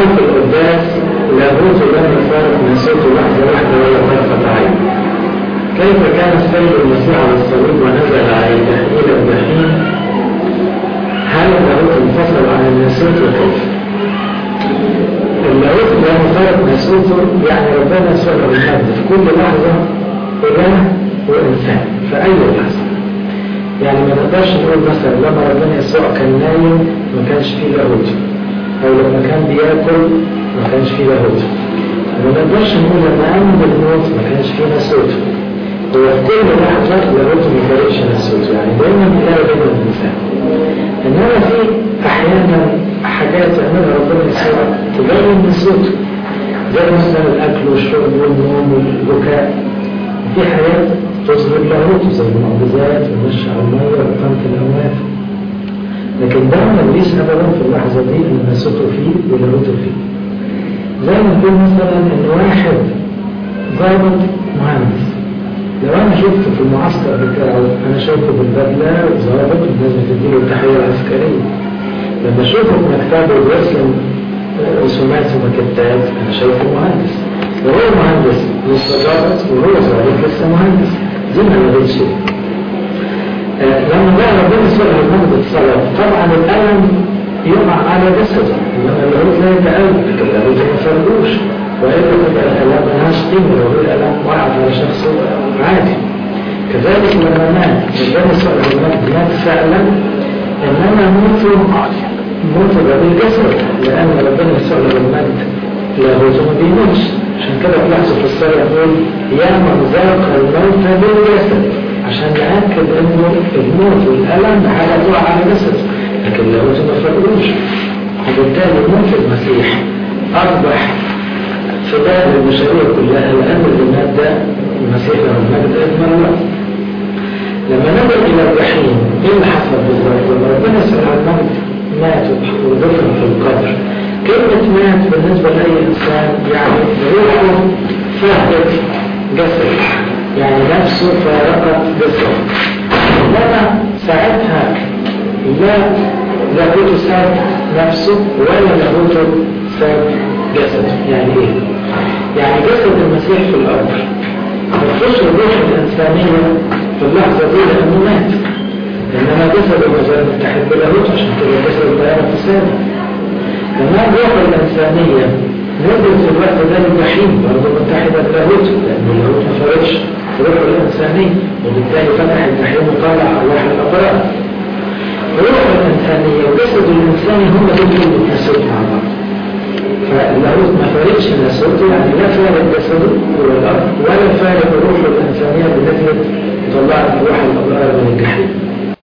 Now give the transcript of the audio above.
في القداس لاهوت لم يفارق من صوته لحظة واحدة ولا طرفة عين كيف كان السيد المسيح على الصليب ونزل عليه إلى الجحيم هل اللاهوت انفصل عن الناسوت وكيف؟ اللاهوت لم يفارق ناسوته يعني ربنا يسوع المجد في كل لحظة إله وإنسان في أي لحظة يعني ما نقدرش نقول مثلا لما ربنا يسوع كان نايم ما كانش فيه لاهوت أو لما كان بياكل ما كانش فيه لاهوت ما نقدرش نقول لما قام بالموت ما كانش فيه ناسوت هو في كل لحظة لاهوت ما فرقش ناسوت يعني دايما بنلاقي بين الإنسان إنما في أحيانا حاجات يعملها ربنا يسوع تبين ناسوته زي مثلا الأكل والشرب والنوم والبكاء في حاجات تظهر لاهوته زي المعجزات ومشي على المية وإقامة الأموات لكن ده ما ليش أبدا في اللحظة دي إن ناسوته فيه ولاهوته فيه زي ما نقول مثلا إن واحد ضابط مهندس لو أنا شفته في المعسكر بتاعه أنا شايفه بالبدلة وظابط والناس بتديله التحية العسكرية لما أشوفه في مكتبه بيرسم رسومات ومكتات أنا شايفه مهندس وهو مهندس لسه ضابط وهو ظابط لسه مهندس دي ما لغيت شيء آه لما بقى ربنا سأل المجد الصلاة طبعا الألم يقع على جسده إنما اللاهوت لا يتألم لكن اللاهوت ما فرقوش وإلا تبقى الألم ملهاش قيمة لو هي الألم وقعت على شخص عادي كذلك لما مات ربنا سأل المجد مات فعلا إنما موته موته بالجسد لأن ربنا سأل المجد لاهوت ما بيموتش عشان كده تلاحظوا في الصلاة يقول يا من ذاق الموت بالجسد عشان نأكد انه الموت والألم حاجة تقع على جسد لكن لاهوت ما فرقوش وبالتالي موت المسيح أصبح فداء للبشرية كلها لأن اللي مات ده المسيح له المجد أكمل الله لما نظر إلى الجحيم إيه اللي حصل بالظبط؟ لما ربنا سبحانه المجد مات ودفن في القبر كلمة مات بالنسبة لأي إنسان يعني روحه فهدت جسد يعني نفسه فارقت جسده إنما ساعتها لا لاهوته ساب نفسه ولا لاهوته ساب جسده يعني إيه؟ يعني جسد المسيح في الأرض تخش الروح الإنسانية في اللحظة دي لأنه مات إنما جسده ما زال متحد بلاهوته عشان كده جسد لا ينفصل كمان روح الإنسانية نزل في الوقت ده الجحيم برضه متحدة بلاهوت لأن اللاهوت ما فرقش روح الإنسانية وبالتالي فتح الجحيم وطلع أرواح الأبرار روح الإنسانية وجسد الإنساني هم دول اللي بيتناسبوا مع بعض فاللاهوت ما فرقش ناسوته يعني لا فارق جسده هو الأرض